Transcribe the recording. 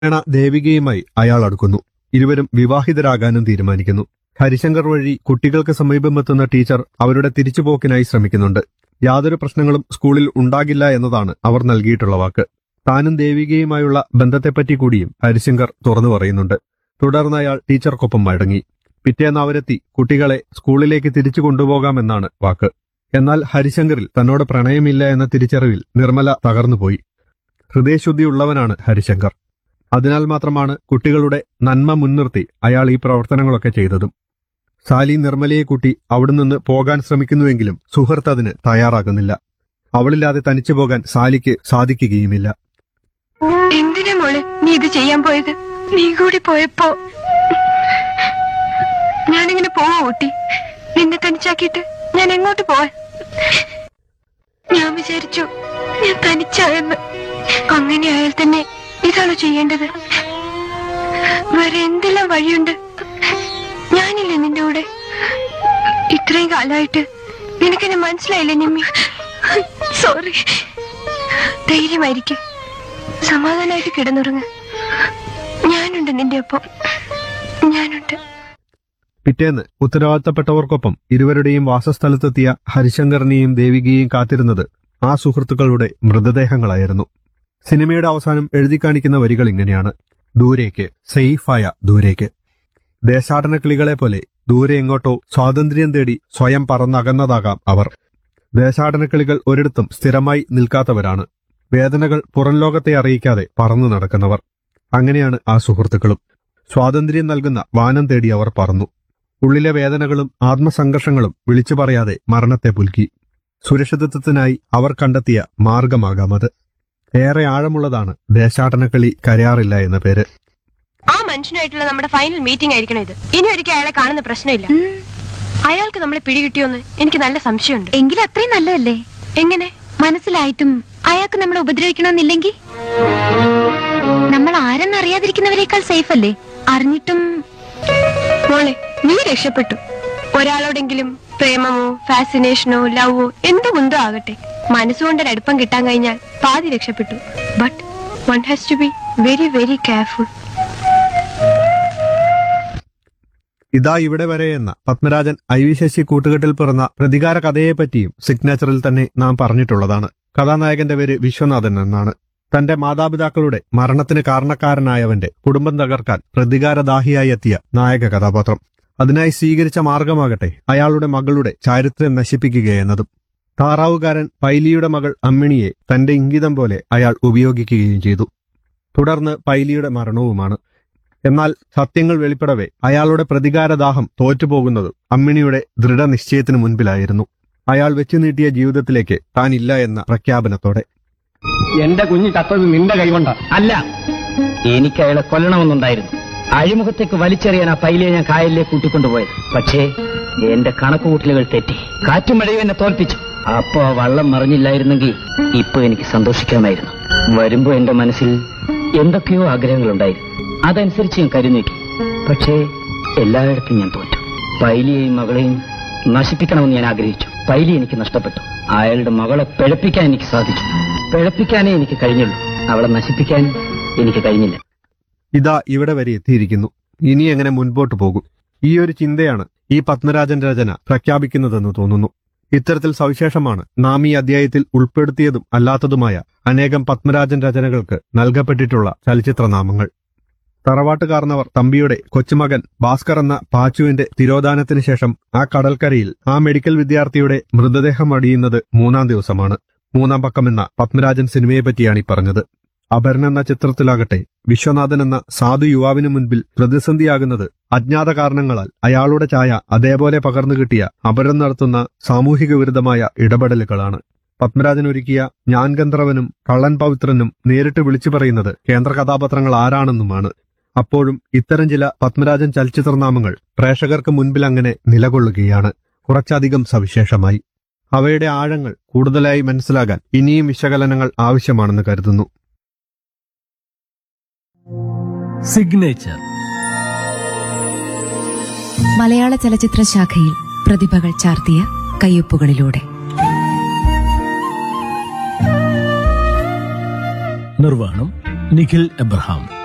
ക്രമേണ ദേവികയുമായി അയാൾ അടുക്കുന്നു ഇരുവരും വിവാഹിതരാകാനും തീരുമാനിക്കുന്നു ഹരിശങ്കർ വഴി കുട്ടികൾക്ക് സമീപമെത്തുന്ന ടീച്ചർ അവരുടെ തിരിച്ചുപോക്കിനായി ശ്രമിക്കുന്നുണ്ട് യാതൊരു പ്രശ്നങ്ങളും സ്കൂളിൽ ഉണ്ടാകില്ല എന്നതാണ് അവർ നൽകിയിട്ടുള്ള വാക്ക് താനും ദേവികയുമായുള്ള ബന്ധത്തെപ്പറ്റി കൂടിയും ഹരിശങ്കർ തുറന്നു പറയുന്നുണ്ട് തുടർന്ന് അയാൾ ടീച്ചർക്കൊപ്പം മടങ്ങി പിറ്റേന്ന് അവരെത്തി കുട്ടികളെ സ്കൂളിലേക്ക് തിരിച്ചു കൊണ്ടുപോകാമെന്നാണ് വാക്ക് എന്നാൽ ഹരിശങ്കറിൽ തന്നോട് പ്രണയമില്ല എന്ന തിരിച്ചറിവിൽ നിർമ്മല തകർന്നുപോയി ഹൃദയശുദ്ധിയുള്ളവനാണ് ഹരിശങ്കർ അതിനാൽ മാത്രമാണ് കുട്ടികളുടെ നന്മ മുൻനിർത്തി അയാൾ ഈ പ്രവർത്തനങ്ങളൊക്കെ ചെയ്തതും സാലി നിർമ്മലയെ കൂട്ടി അവിടെ നിന്ന് പോകാൻ ശ്രമിക്കുന്നുവെങ്കിലും സുഹൃത്ത് അതിന് തയ്യാറാകുന്നില്ല അവളില്ലാതെ തനിച്ചു പോകാൻ സാലിക്ക് സാധിക്കുകയുമില്ല എന്തിനാ മോളെ നീ ഇത് ചെയ്യാൻ പോയത് നീ കൂടി പോയപ്പോ ഞാനിങ്ങനെ പോവാ ഊട്ടി നിന്നെ തനിച്ചാക്കിയിട്ട് ഞാൻ എങ്ങോട്ട് പോവാൻ ഞാൻ വിചാരിച്ചു ഞാൻ തനിച്ചായെന്ന് അങ്ങനെ ആയാൽ തന്നെ ഇതാണോ ചെയ്യേണ്ടത് വേറെ എന്തെല്ലാം വഴിയുണ്ട് ഞാനില്ലേ നിന്റെ കൂടെ ഇത്രയും കാലമായിട്ട് നിനക്കെന്നെ മനസ്സിലായില്ലേ നിമ്മി സോറി ധൈര്യമായിരിക്കും സമാധാനമായിട്ട് കിടന്നുറങ്ങ് ഞാനുണ്ട് നിന്റെ ഒപ്പം ഞാനുണ്ട് പിറ്റേന്ന് ഉത്തരവാദിത്തപ്പെട്ടവർക്കൊപ്പം ഇരുവരുടെയും വാസസ്ഥലത്തെത്തിയ ഹരിശങ്കറിനെയും ദേവികയെയും കാത്തിരുന്നത് ആ സുഹൃത്തുക്കളുടെ മൃതദേഹങ്ങളായിരുന്നു സിനിമയുടെ അവസാനം എഴുതി കാണിക്കുന്ന വരികൾ ഇങ്ങനെയാണ് ദൂരേക്ക് സേഫായ ദൂരേക്ക് ദേശാടന കിളികളെ പോലെ ദൂരെ എങ്ങോട്ടോ സ്വാതന്ത്ര്യം തേടി സ്വയം പറന്നകന്നതാകാം അവർ ദേശാടന കിളികൾ ഒരിടത്തും സ്ഥിരമായി നിൽക്കാത്തവരാണ് വേദനകൾ പുറം ലോകത്തെ അറിയിക്കാതെ പറന്നു നടക്കുന്നവർ അങ്ങനെയാണ് ആ സുഹൃത്തുക്കളും സ്വാതന്ത്ര്യം നൽകുന്ന വാനം തേടി അവർ പറന്നു ഉള്ളിലെ വേദനകളും ആത്മസംഘർഷങ്ങളും വിളിച്ചു പറയാതെ മരണത്തെ പുൽക്കി സുരക്ഷിതത്വത്തിനായി അവർ കണ്ടെത്തിയ മാർഗമാകാം അത് ഏറെ ആഴമുള്ളതാണ് ദേശാടനക്കളി കരയാറില്ല എന്ന പേര് ആ മനുഷ്യനായിട്ടുള്ള നമ്മുടെ ഫൈനൽ മീറ്റിംഗ് ആയിരിക്കണം ഇത് ഇനി ഒരിക്കൽ അയാളെ കാണുന്ന പ്രശ്നമില്ല അയാൾക്ക് നമ്മളെ പിടികിട്ടിയോന്ന് എനിക്ക് നല്ല സംശയമുണ്ട് എങ്കിലും അത്രയും നല്ലതല്ലേ എങ്ങനെ മനസ്സിലായിട്ടും അയാൾക്ക് നമ്മളെ ഉപദ്രവിക്കണമെന്നില്ലെങ്കിൽ നമ്മൾ ആരെന്ന് അറിയാതിരിക്കുന്നവരെക്കാൾ സേഫ് അല്ലേ അറിഞ്ഞിട്ടും മോളെ നീ രക്ഷപ്പെട്ടു ഒരാളോടെങ്കിലും പ്രേമമോ ഫാസിനേഷനോ ലവോ എന്ത് കുന്തോ ആകട്ടെ മനസ്സുകൊണ്ടൊരു അടുപ്പം കിട്ടാൻ കഴിഞ്ഞാൽ പാതി രക്ഷപ്പെട്ടു but one has to be very very careful ഇതാ ഇവിടെ വരെ എന്ന പത്മരാജൻ ഐ വി ശശി കൂട്ടുകെട്ടിൽ പിറന്ന പ്രതികാര കഥയെപ്പറ്റിയും സിഗ്നേച്ചറിൽ തന്നെ നാം പറഞ്ഞിട്ടുള്ളതാണ് കഥാനായകന്റെ പേര് വിശ്വനാഥൻ എന്നാണ് തന്റെ മാതാപിതാക്കളുടെ മരണത്തിന് കാരണക്കാരനായവന്റെ കുടുംബം തകർക്കാൻ പ്രതികാരദാഹിയായി എത്തിയ നായക കഥാപാത്രം അതിനായി സ്വീകരിച്ച മാർഗമാകട്ടെ അയാളുടെ മകളുടെ ചാരിത്രം നശിപ്പിക്കുകയെന്നതും താറാവുകാരൻ പൈലിയുടെ മകൾ അമ്മിണിയെ തന്റെ ഇംഗിതം പോലെ അയാൾ ഉപയോഗിക്കുകയും ചെയ്തു തുടർന്ന് പൈലിയുടെ മരണവുമാണ് എന്നാൽ സത്യങ്ങൾ വെളിപ്പെടവേ അയാളുടെ പ്രതികാരദാഹം തോറ്റുപോകുന്നത് അമ്മിണിയുടെ ദൃഢനിശ്ചയത്തിന് മുൻപിലായിരുന്നു അയാൾ വെച്ചു നീട്ടിയ ജീവിതത്തിലേക്ക് താൻ ഇല്ല എന്ന പ്രഖ്യാപനത്തോടെ എന്റെ കുഞ്ഞ് ചത്തത് നിന്റെ കൈകൊണ്ട അല്ല എനിക്ക് അയാളെ കൊല്ലണമെന്നുണ്ടായിരുന്നു അഴിമുഖത്തേക്ക് വലിച്ചെറിയാൻ ആ പൈലിയെ ഞാൻ കായലിലേക്ക് കൂട്ടിക്കൊണ്ടുപോയത് പക്ഷേ എന്റെ കണക്കുകൂട്ടലുകൾ തെറ്റി കാറ്റും മഴയും എന്നെ തോൽപ്പിച്ചു അപ്പോ ആ വള്ളം മറിഞ്ഞില്ലായിരുന്നെങ്കിൽ ഇപ്പൊ എനിക്ക് സന്തോഷിക്കാമായിരുന്നു വരുമ്പോ എന്റെ മനസ്സിൽ എന്തൊക്കെയോ ആഗ്രഹങ്ങളുണ്ടായിരുന്നു അതനുസരിച്ച് ഞാൻ കരുനീക്കി പക്ഷേ എല്ലായിടത്തും ഞാൻ തോറ്റു പൈലിയെയും മകളെയും നശിപ്പിക്കണമെന്ന് ഞാൻ ആഗ്രഹിച്ചു പൈലി എനിക്ക് നഷ്ടപ്പെട്ടു അയാളുടെ മകളെ പിഴപ്പിക്കാൻ എനിക്ക് സാധിച്ചു പിഴപ്പിക്കാനേ എനിക്ക് കഴിഞ്ഞുള്ളൂ അവളെ നശിപ്പിക്കാൻ എനിക്ക് കഴിഞ്ഞില്ല ഇതാ ഇവിടെ വരെ എത്തിയിരിക്കുന്നു ഇനി എങ്ങനെ മുൻപോട്ട് പോകും ഈ ഒരു ചിന്തയാണ് ഈ പത്മരാജൻ രചന പ്രഖ്യാപിക്കുന്നതെന്ന് തോന്നുന്നു ഇത്തരത്തിൽ സവിശേഷമാണ് നാം ഈ അധ്യായത്തിൽ ഉൾപ്പെടുത്തിയതും അല്ലാത്തതുമായ അനേകം പത്മരാജൻ രചനകൾക്ക് നൽകപ്പെട്ടിട്ടുള്ള ചലച്ചിത്ര നാമങ്ങൾ തറവാട്ടുകാർന്നവർ തമ്പിയുടെ കൊച്ചുമകൻ ഭാസ്കർ എന്ന പാച്ചുവിന്റെ തിരോധാനത്തിന് ശേഷം ആ കടൽക്കരയിൽ ആ മെഡിക്കൽ വിദ്യാർത്ഥിയുടെ മൃതദേഹം അടിയുന്നത് മൂന്നാം ദിവസമാണ് മൂന്നാം പക്കം എന്ന പത്മരാജൻ സിനിമയെപ്പറ്റിയാണ് ഈ പറഞ്ഞത് അപരൻ എന്ന ചിത്രത്തിലാകട്ടെ വിശ്വനാഥൻ എന്ന സാധു യുവാവിന് മുൻപിൽ പ്രതിസന്ധിയാകുന്നത് അജ്ഞാത കാരണങ്ങളാൽ അയാളുടെ ഛായ അതേപോലെ പകർന്നു കിട്ടിയ അപരൻ നടത്തുന്ന സാമൂഹിക വിരുദ്ധമായ ഇടപെടലുകളാണ് പത്മരാജൻ ഒരുക്കിയ ഞാൻ ഗന്ധർവനും കള്ളൻ പവിത്രനും നേരിട്ട് വിളിച്ചു പറയുന്നത് കേന്ദ്ര കഥാപാത്രങ്ങൾ ആരാണെന്നുമാണ് അപ്പോഴും ഇത്തരം ചില പത്മരാജൻ ചലച്ചിത്രനാമങ്ങൾ പ്രേക്ഷകർക്ക് മുൻപിൽ അങ്ങനെ നിലകൊള്ളുകയാണ് കുറച്ചധികം സവിശേഷമായി അവയുടെ ആഴങ്ങൾ കൂടുതലായി മനസ്സിലാകാൻ ഇനിയും വിശകലനങ്ങൾ ആവശ്യമാണെന്ന് കരുതുന്നു സിഗ്നേച്ചർ മലയാള ചലച്ചിത്ര ശാഖയിൽ പ്രതിഭകൾ ചാർത്തിയ കയ്യൊപ്പുകളിലൂടെ നിർവഹണം നിഖിൽ എബ്രഹാം